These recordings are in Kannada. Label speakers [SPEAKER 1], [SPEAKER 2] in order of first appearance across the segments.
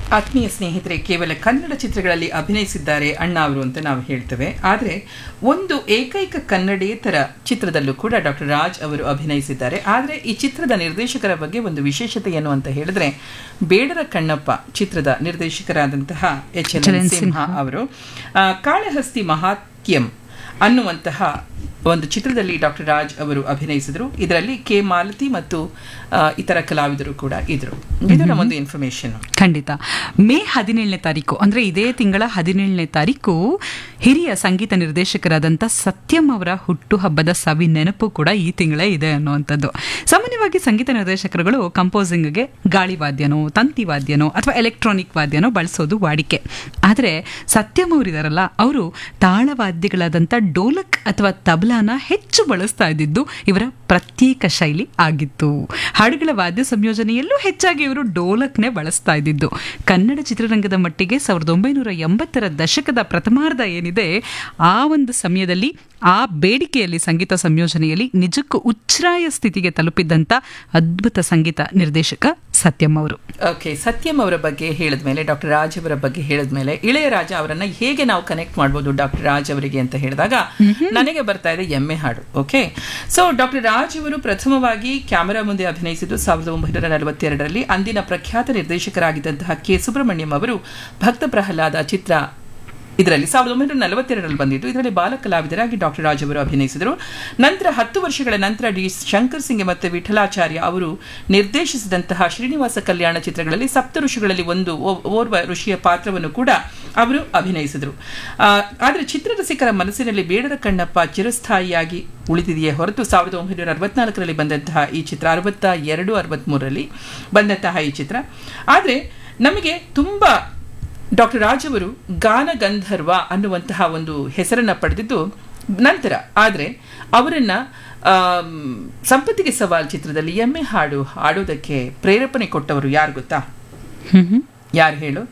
[SPEAKER 1] ಆತ್ಮೀಯ ಸ್ನೇಹಿತರೆ ಕೇವಲ ಕನ್ನಡ ಚಿತ್ರಗಳಲ್ಲಿ ಅಭಿನಯಿಸಿದ್ದಾರೆ ಅಣ್ಣ ಅವರು ಅಂತ ನಾವು ಹೇಳ್ತೇವೆ ಆದರೆ ಒಂದು ಏಕೈಕ ಕನ್ನಡೇತರ ಚಿತ್ರದಲ್ಲೂ ಕೂಡ ಡಾಕ್ಟರ್ ರಾಜ್ ಅವರು ಅಭಿನಯಿಸಿದ್ದಾರೆ ಆದರೆ ಈ ಚಿತ್ರದ ನಿರ್ದೇಶಕರ ಬಗ್ಗೆ ಒಂದು ವಿಶೇಷತೆ ಏನು ಅಂತ ಹೇಳಿದ್ರೆ ಬೇಡರ ಕಣ್ಣಪ್ಪ ಚಿತ್ರದ ನಿರ್ದೇಶಕರಾದಂತಹ ಎಚ್ ಎಲ್ ಎನ್ ಸಿಂಹ ಅವರು ಆ, ಕಾಳಹಸ್ತಿ ಮಹಾತ್ಯಂ ಅನ್ನುವಂತಹ ಒಂದು ಚಿತ್ರದಲ್ಲಿ ಡಾಕ್ಟರ್ ರಾಜ್ ಅವರು ಅಭಿನಯಿಸಿದರು ಇದರಲ್ಲಿ ಕೆ ಮಾಲತಿ ಮತ್ತು ಆ, ಇತರ ಕಲಾವಿದರು ಕೂಡ ಇದ್ರು ಇದು ನಮ್ಮೊಂದು ಇನ್ಫಾರ್ಮೇಶನ್
[SPEAKER 2] ಖಂಡಿತ ಮೇ ಹದಿನೇಳನೇ ತಾರೀಕು ಅಂದ್ರೆ ಇದೇ ತಿಂಗಳ ಹದಿನೇಳನೇ ತಾರೀಕು ಹಿರಿಯ ಸಂಗೀತ ನಿರ್ದೇಶಕರಾದಂಥ ಸತ್ಯಂ ಅವರ ಹುಟ್ಟುಹಬ್ಬದ ಸವಿ ನೆನಪು ಕೂಡ ಈ ತಿಂಗಳೇ ಇದೆ ಅನ್ನುವಂಥದ್ದು ಸಾಮಾನ್ಯವಾಗಿ ಸಂಗೀತ ನಿರ್ದೇಶಕರುಗಳು ಕಂಪೋಸಿಂಗ್ಗೆ ಗಾಳಿ ವಾದ್ಯನೋ ತಂತಿ ವಾದ್ಯನೋ ಅಥವಾ ಎಲೆಕ್ಟ್ರಾನಿಕ್ ವಾದ್ಯನೋ ಬಳಸೋದು ವಾಡಿಕೆ ಆದರೆ ಸತ್ಯಂ ಅವರಿದಾರಲ್ಲ ಅವರು ತಾಳವಾದ್ಯಗಳಾದಂಥ ಡೋಲಕ್ ಅಥವಾ ತಬಲಾನ ಹೆಚ್ಚು ಬಳಸ್ತಾ ಇದ್ದಿದ್ದು ಇವರ ಪ್ರತ್ಯೇಕ ಶೈಲಿ ಆಗಿತ್ತು ಹಾಡುಗಳ ವಾದ್ಯ ಸಂಯೋಜನೆಯಲ್ಲೂ ಹೆಚ್ಚಾಗಿ ಇವರು ಡೋಲಕ್ನೇ ಬಳಸ್ತಾ ಇದ್ದಿದ್ದು ಕನ್ನಡ ಚಿತ್ರರಂಗದ ಮಟ್ಟಿಗೆ ಸಾವಿರದ ಒಂಬೈನೂರ ಎಂಬತ್ತರ ದಶಕದ ಪ್ರಥಮಾರ್ಧ ಏನಿದೆ ಆ ಒಂದು ಸಮಯದಲ್ಲಿ ಆ ಬೇಡಿಕೆಯಲ್ಲಿ ಸಂಗೀತ ಸಂಯೋಜನೆಯಲ್ಲಿ ನಿಜಕ್ಕೂ ಉಚ್ಛ್ರಾಯ ಸ್ಥಿತಿಗೆ ತಲುಪಿದ್ದಂಥ ಅದ್ಭುತ ಸಂಗೀತ ನಿರ್ದೇಶಕ ಸತ್ಯಂ ಅವರು
[SPEAKER 1] ಓಕೆ ಸತ್ಯಂ ಅವರ ಬಗ್ಗೆ ಹೇಳಿದ್ಮೇಲೆ ಡಾಕ್ಟರ್ ರಾಜ್ ಅವರ ಬಗ್ಗೆ ಹೇಳಿದ್ಮೇಲೆ ಇಳೆಯರಾಜ ಅವರನ್ನ ಹೇಗೆ ನಾವು ಕನೆಕ್ಟ್ ಮಾಡ್ಬೋದು ಡಾಕ್ಟರ್ ರಾಜ್ ಅವರಿಗೆ ಅಂತ ಹೇಳಿದಾಗ ನನಗೆ ಬರ್ತಾ ಇದೆ ಎಮ್ಮೆ ಹಾಡು ಓಕೆ ಸೊ ಡಾಕ್ಟರ್ ರಾಜ್ ಅವರು ಪ್ರಥಮವಾಗಿ ಕ್ಯಾಮೆರಾ ಮುಂದೆ ಅಭಿನಯಿಸಿದ್ದು ಸಾವಿರದ ಒಂಬೈನೂರ ನಲವತ್ತೆರಡರಲ್ಲಿ ಅಂದಿನ ಪ್ರಖ್ಯಾತ ನಿರ್ದೇಶಕರಾಗಿದ್ದಂತಹ ಕೆ ಸುಬ್ರಹ್ಮಣ್ಯಂ ಅವರು ಭಕ್ತ ಪ್ರಹ್ಲಾದ ಚಿತ್ರ ಇದರಲ್ಲಿ ಸಾವಿರದ ಒಂಬೈನೂರ ನಲವತ್ತೆರಡರಲ್ಲಿ ಬಂದಿದ್ದು ಇದರಲ್ಲಿ ಬಾಲ ಕಲಾವಿದರಾಗಿ ಡಾಕ್ಟರ್ ರಾಜ್ ಅವರು ಅಭಿನಯಿಸಿದರು ನಂತರ ಹತ್ತು ವರ್ಷಗಳ ನಂತರ ಡಿ ಶಂಕರ್ ಸಿಂಗ್ ಮತ್ತು ವಿಠಲಾಚಾರ್ಯ ಅವರು ನಿರ್ದೇಶಿಸಿದಂತಹ ಶ್ರೀನಿವಾಸ ಕಲ್ಯಾಣ ಚಿತ್ರಗಳಲ್ಲಿ ಸಪ್ತ ಋಷಿಗಳಲ್ಲಿ ಒಂದು ಓ- ಓರ್ವ ಋಷಿಯ ಪಾತ್ರವನ್ನು ಕೂಡ ಅವರು ಅಭಿನಯಿಸಿದರು ಆ, ಆದರೆ ಚಿತ್ರರಸಿಕರ ಮನಸ್ಸಿನಲ್ಲಿ ಬೇಡರ ಕಣ್ಣಪ್ಪ ಚಿರಸ್ಥಾಯಿಯಾಗಿ ಉಳಿದಿದೆಯೇ ಹೊರತು ಸಾವಿರದ ಒಂಬೈನೂರ ಅರವತ್ನಾಲ್ಕರಲ್ಲಿ ಬಂದಂತಹ ಈ ಚಿತ್ರ ಅರವತ್ತ ಎರಡು ಅರವತ್ಮೂರರಲ್ಲಿ ಬಂದಂತಹ ಈ ಚಿತ್ರ ಆದರೆ ನಮಗೆ ತುಂಬ ಡಾಕ್ಟರ್ ರಾಜ್ ಅವರು ಗಾನ ಗಂಧರ್ವ ಅನ್ನುವಂತಹ ಒಂದು ಹೆಸರನ್ನ ಪಡೆದಿದ್ದು ನಂತರ ಆದರೆ ಅವರನ್ನ ಆಮ್, ಸಂಪತ್ತಿಗೆ ಸವಾಲ್ ಚಿತ್ರದಲ್ಲಿ ಎಮ್ಮೆ ಹಾಡು ಹಾಡೋದಕ್ಕೆ ಪ್ರೇರೇಪಣೆ ಕೊಟ್ಟವರು ಯಾರು ಗೊತ್ತಾ
[SPEAKER 2] ಹ್ಮ್ ಹ್ಮ್.
[SPEAKER 1] ಯಾರು ಹೇಳು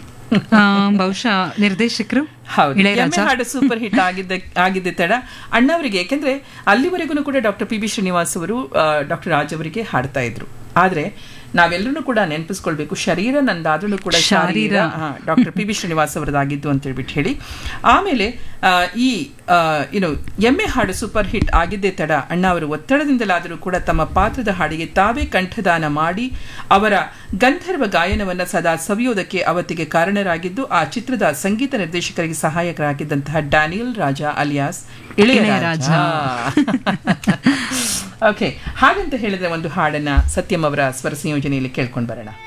[SPEAKER 2] ಆ, ಬಹುಶಃ ನಿರ್ದೇಶಕರು
[SPEAKER 1] ಹೌದು
[SPEAKER 2] ಇಳೆಯರಾಜ
[SPEAKER 1] ಎಮ್ಮೆ ಹಾಡು ಸೂಪರ್ ಹಿಟ್ ಆಗಿದ್ದ ಆಗಿದ್ದ ತಡ ಅಣ್ಣವರಿಗೆ ಯಾಕೆಂದ್ರೆ ಅಲ್ಲಿವರೆಗೂ ಕೂಡ ಡಾಕ್ಟರ್ ಪಿ ಬಿ ಶ್ರೀನಿವಾಸ್ ಅವರು ಡಾಕ್ಟರ್ ರಾಜ್ ಅವರಿಗೆ ಹಾಡ್ತಾ ಇದ್ರು ಆದ್ರೆ ನಾವೆಲ್ಲರೂ ಕೂಡ ನೆನಪಿಸ್ಕೊಳ್ಬೇಕು ಶರೀರ ನಂದಾದ್ರೂ ಕೂಡ
[SPEAKER 2] ಶಾರೀರ.
[SPEAKER 1] ಡಾಕ್ಟರ್ ಪಿ ಬಿ ಶ್ರೀನಿವಾಸ್ ಅವರದಾಗಿದ್ದು ಅಂತ ಹೇಳ್ಬಿಟ್ಟು ಹೇಳಿ ಆಮೇಲೆ ಆ, ಈ ಏನು ಎಮ್ಮೆ ಹಾಡು ಸೂಪರ್ ಹಿಟ್ ಆಗಿದ್ದೇ ತಡ ಅಣ್ಣ ಅವರು ಒತ್ತಡದಿಂದಲಾದರೂ ಕೂಡ ತಮ್ಮ ಪಾತ್ರದ ಹಾಡಿಗೆ ತಾವೇ ಕಂಠದಾನ ಮಾಡಿ ಅವರ ಗಂಧರ್ವ ಗಾಯನವನ್ನ ಸದಾ ಸವಿಯೋದಕ್ಕೆ ಅವತ್ತಿಗೆ ಕಾರಣರಾಗಿದ್ದು ಆ ಚಿತ್ರದ ಸಂಗೀತ ನಿರ್ದೇಶಕರಿಗೆ ಸಹಾಯಕರಾಗಿದ್ದಂತಹ ಡ್ಯಾನಿಯಲ್ ರಾಜ ಅಲಿಯಾಸ್ ಇಳೆಯರಾಜ ಓಕೆ ಹಾಗಂತ ಹೇಳಿದ್ರೆ ಒಂದು ಹಾಡನ್ನ ಸತ್ಯಂ ಅವರ ಸ್ವರ ಸಂಯೋಜನೆಯಲ್ಲಿ ಕೇಳ್ಕೊಂಡು ಬರೋಣ